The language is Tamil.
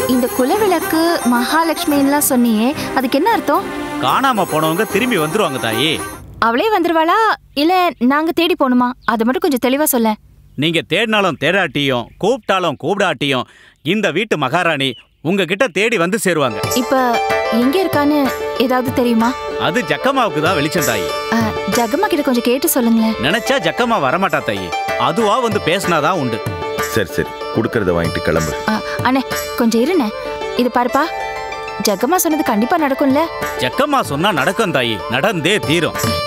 இந்த குலவிளக்கு மகாலட்சுமின்லாம் சொன்னியே அதுக்கு என்ன அர்த்தம் காணாம போனவங்க திரும்பி வந்துருவாங்க தாயி அவளே வந்துருவாளா இல்ல நாங்க தேடி போகணுமா அதை மட்டும் கொஞ்சம் தெளிவா சொல்ல நீங்க தேடினாலும் தேடாட்டியும் கூப்பிட்டாலும் கூப்பிடாட்டியும் இந்த வீட்டு மகாராணி உங்ககிட்ட தேடி வந்து சேருவாங்க இப்ப எங்க இருக்கான்னு ஏதாவது தெரியுமா அது ஜக்கம்மாவுக்கு தான் வெளிச்சம் தாயி ஆ, ஜகம்மா கிட்ட கொஞ்சம் கேட்டு சொல்லுங்களேன் நினைச்சா ஜக்கம்மா வரமாட்டா தாயி அதுவா வந்து பேசினாதான் உண்டு சரி சரி கொடுக்கறத வாங்கிட்டு கிளம்பு ஆ, அண்ணே கொஞ்சம் இருண்ணே இது பாருப்பா ஜகம்மா சொன்னது கண்டிப்பா நடக்கும்ல ஜக்கம்மா சொன்னா நடக்கும் தாயி நடந்தே தீரும்